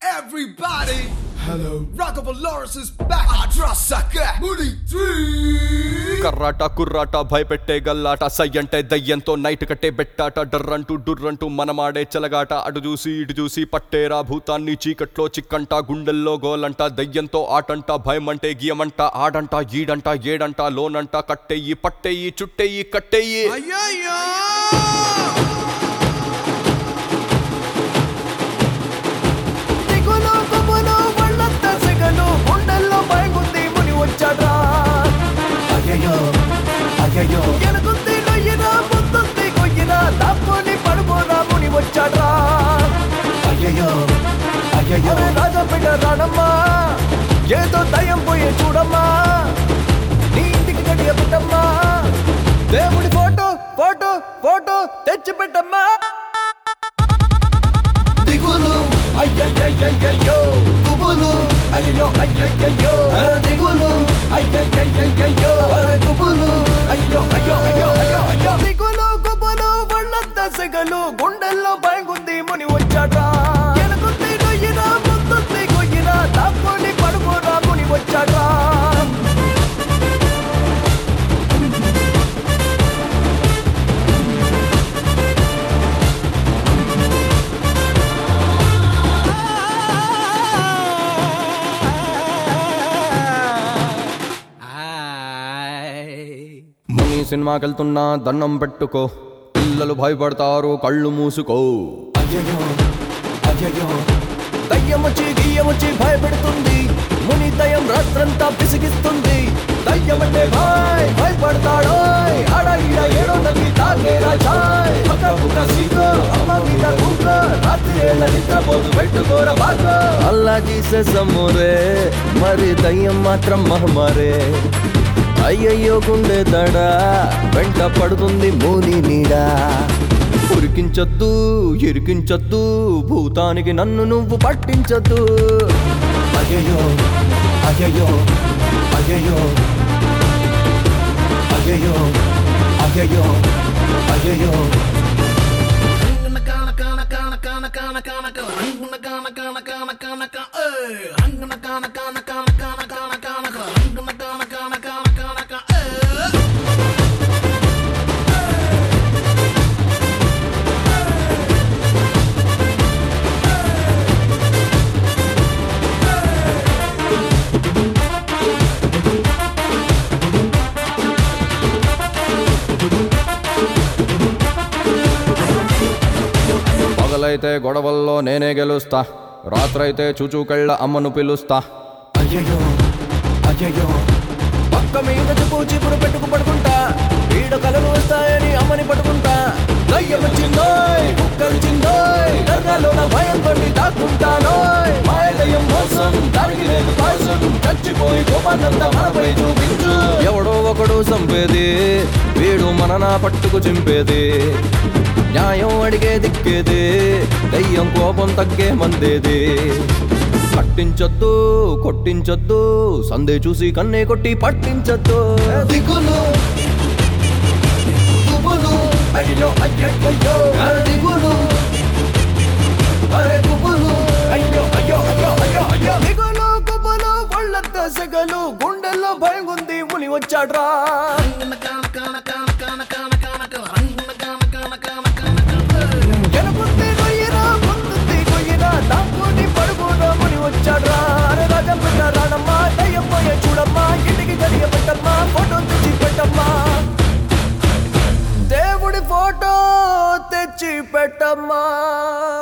Everybody, hello. Rockable Lawrence is back. Adrasaka, Moody three. కర్రాట కుర్రాట భయపెట్టే గల్లాట సై అంటే దయ్యంతో night కట్టే బెట్టాట డర్రంటూ డుర్రంటూ మనమాడే చెలగాట అటు చూసి ఇటు చూసి పట్టేరా భూతాన్ని చీకట్లో చిక్కంట గుండెల్లో గోలంట దయ్యంతో ఆటంట భయమంటే గియమంట ఆడంట ఈడంట ఏడంట లోనంట కట్టెయ్యి పట్టెయ్యి చుట్టెయ్యి కట్టెయ్యి Ayo, దిగులు గుబులు వాళ్ళంతా సెగలు గుండెల్లో భయగుంది ముని వచ్చాడ్రా అయ్యయ్యో అయ్యయ్యో ఎనుకుంది నొయ్యినా ముందుంది కొయ్యినా దాక్కుని పడుకోరా ముని వచ్చాడ్రా అయ్యయ్యో అయ్యయ్యో రాజా బిడ్డ రానమ్మా ఏదో దయ్యం పోయే చూడమ్మా నీ ఇంటికి గడియ పెట్టమ్మా దేవుడి ఫోటో ఫోటో ఫోటో తెచ్చి పెట్టమ్మా దిగులు అయ్యయ్యయ్యయ్యో గుబులు అయ్యో అయ్యయ్యయ్యో దిగులు అయ్యయ్యయ్యయ్యో గుబులు అయ్యో అయ్యో అయ్యో అయ్యో అయ్యో దిగులు గుబులు వాళ్ళంతా సెగలు గుండెల్లో భయగుంది ముని వచ్చాట ఎనుకుంది నొయ్యినా ముందుంది కొయ్యినా దాక్కుని పడుకోరా ముని వచ్చాట ముని సినిమాకి వెళ్తున్నా దండం పెట్టుకో పిల్లలు భయపడతారు కళ్ళు మూసుకో అయ్యయ్యో అయ్యయ్యో దయ్యమొచ్చి గియ్యమొచ్చి భయపెడుతుంది ముని దయ్యం రాత్రంతా పిసిగిస్తుంది దయ్యమంటే భాయ్ భయపడతాడో ఆడ ఈడ ఏడో నవ్వి తాగేరా చాయ్ పక్క పుక్క సీకో అమ్మ మీద కుక్క రాత్రి ఏళ్ళ నిద్రపోతు పెట్టుకోర బాగా అల్లా జీసస్ అమ్మోరే మరి దయ్యం మాత్రం మహమారే అయ్యయ్యో గుండె దడ వెంట పడుతుంది మూని నీడా ఉరికించొద్దు ఇరికించొద్దు భూతానికి నన్ను నువ్వు పట్టించొద్దు అయ్యయ్యో అయ్యయ్యో అయ్యయ్యో అయ్యయ్యో అయ్యయ్యో అయ్యయ్యో పగలైతే గొడవల్లో నేనే గెలుస్తా రాత్రైతే చూచూకెళ్ళ అమ్మను పిలుస్తా అయ్యయ్యో అయ్యయ్యో పక్క మీద చూపు చీపురు పెట్టుకు పడుకుంటా ఈడ కలలు వస్తాయని అమ్మని పట్టుకుంటా దయ్యం వచ్చిందోయ్ కుక్కలిచిందోయ్ దర్గాలోన భయం పడి దాక్కుంటానోయ్ మాయ దయ్యం మోసం దానికి లేదు పాయసం చచ్చిపోయి కోపాన్నంతా మనపై చూపించు ఎవడో ఒకడు చంపేది వీడు మననా పట్టుకు చింపేది న్యాయం అడిగే దిక్కేది దయ్యం కోపం తగ్గే మందేది పట్టించొద్దు కొట్టించొద్దు సందే చూసి కన్నే కొట్టి పట్టించొద్దు దిగులు గుబులు అయ్యో అయ్యయ్యో దిగులు అరే గుబులు అయ్యో అయ్యో అయ్యో అయ్యో అయ్యో దిగులు గుబులు ఒళ్ళంతా సెగలు గుండెల్లో భయం ఉంది ముని వచ్చాడ్రా ఎనుకుంది కొయ్యిరా ముందుంది కొయ్యిరా దాక్కుని పడుకోరా ముని వచ్చాడ్రా అరే రాజా బిడ్డ రానమ్మా దయ్యం పోయే చూడమ్మా ఇంటికి గడియ పెట్టమ్మా ఫోటో తెచ్చి పెట్టమ్మా దేవుడి ఫోటో తెచ్చి పెట్టమ్మా